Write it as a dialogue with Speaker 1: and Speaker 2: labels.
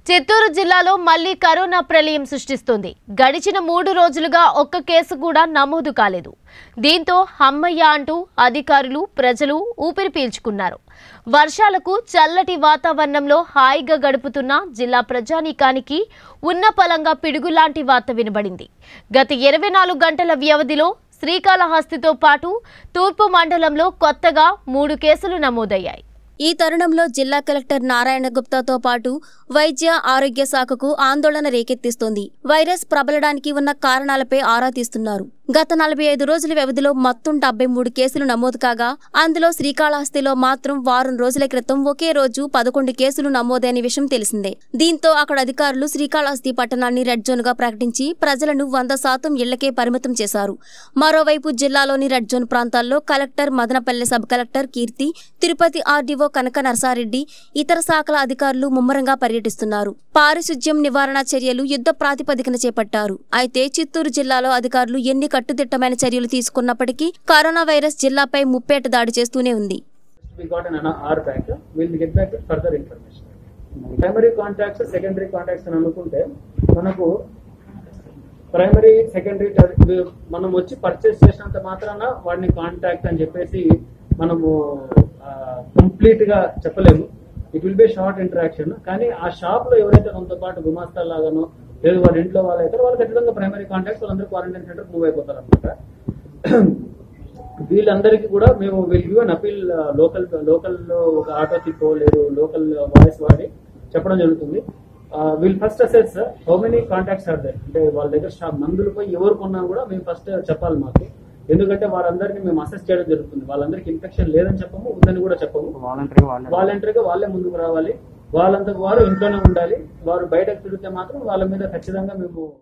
Speaker 1: చిత్తూరు జిల్లాలో మళ్లీ కరోనా ప్రళయం సృష్టిస్తుంది గడిచిన మూడు రోజులుగా ఒక్క కేసు కూడా నమోదు కాలేదు దీంతో హమ్మయ్య అంటూ అధికారులు ప్రజలు ఊపిరి పీల్చుకున్నారు వర్షాలకు చల్లటి వాతావరణంలో హాయిగా గడుపుతున్న జిల్లా ప్రజానీకానికి ఉన్న పలంగా పిడుగులాంటి వార్త వినబడింది గత ఇరవై నాలుగు గంటల వ్యవధిలో శ్రీకాళహస్తితో పాటు తూర్పు మండలంలో కొత్తగా మూడు కేసులు నమోదయ్యాయి
Speaker 2: ఈ తరుణంలో జిల్లా కలెక్టర్ నారాయణ గుప్తాతో పాటు వైద్య ఆరోగ్య శాఖకు ఆందోళన రేకెత్తిస్తోంది వైరస్ ప్రబలడానికి ఉన్న కారణాలపై ఆరా తీస్తున్నారు గత నలభై ఐదు రోజుల వ్యవధిలో మొత్తం డెబ్బై మూడు కేసులు నమోదు కాగా అందులో శ్రీకాళహస్తిలో మాత్రం వారం రోజుల క్రితం ఒకే రోజు పదకొండు కేసులు నమోదైన విషయం తెలిసిందే దీంతో అక్కడ అధికారులు శ్రీకాళహస్తి పట్టణాన్ని రెడ్ జోన్ గా ప్రకటించి ప్రజలను వంద శాతం ఇళ్లకే పరిమితం చేశారు మరోవైపు జిల్లాలోని రెడ్ జోన్ ప్రాంతాల్లో collector Madanapalle sub collector Keerthi Tirupati RDO Kanaka Narasa Reddy ఇతర శాఖల అధికారులు ముమ్మరంగా పర్యటిస్తున్నారు పారిశుధ్యం నివారణ చర్యలు యుద్ధ ప్రాతిపదికన చేపట్టారు అయితే చిత్తూరు జిల్లాలో అధికారులు ఎన్ని కట్టుదిట్టమైన చర్యలు తీసుకున్నప్పటికీ కరోనా వైరస్ జిల్లాపై ముప్పేట దాడి చేస్తూనే ఉంది
Speaker 3: we got an hour back. We'll get back with further information. Primary contacts secondary contacts అని అనుకుంటే మనకు ప్రైమరీ సెకండరీ మనం వచ్చి పర్చేస్ చేసినంత మాత్రాన వాడిని కాంటాక్ట్ అని చెప్పేసి మనము కంప్లీట్ గా చెప్పలేము it will be short interaction కానీ ఆ షాప్ లో ఎవరైతే మనతో పాటు గుమాస్తా లాగానో లేదు వాళ్ళ ఇంట్లో వాళ్ళు అయితే వాళ్ళు ఖచ్చితంగా ప్రైమరీ కాంటాక్ట్స్ వాళ్ళందరూ క్వారంటైన్ సెంటర్ మూవ్ అయిపోతారు అనమాట వీళ్ళందరికీ కూడా మేము will give an appeal local local లో ఒక ఆటో తిప్పో లేదు లోకల్ వాయిస్ వాడి చెప్పడం జరుగుతుంది we'll first assess how many contacts are they అంటే వాళ్ళ దగ్గర షాప్ మందులు పోయి ఎవరు కొన్నా కూడా మేము ఫస్ట్ చెప్పాలి మాకు ఎందుకంటే వారందరినీ మేము అసెస్ చేయడం జరుగుతుంది వాళ్ళందరికీ ఇన్ఫెక్షన్ లేదని చెప్పము ఉందని కూడా చెప్పము
Speaker 4: వాలంటరీ వాళ్ళే
Speaker 3: వాలంటరీగా వాళ్ళే ముందుకు రావాలి వాళ్ళంతకు వారు ఇంట్లోనే ఉండాలి వారు బయటకు తిరిగితే మాత్రం వాళ్ళ మీద ఖచ్చితంగా మేము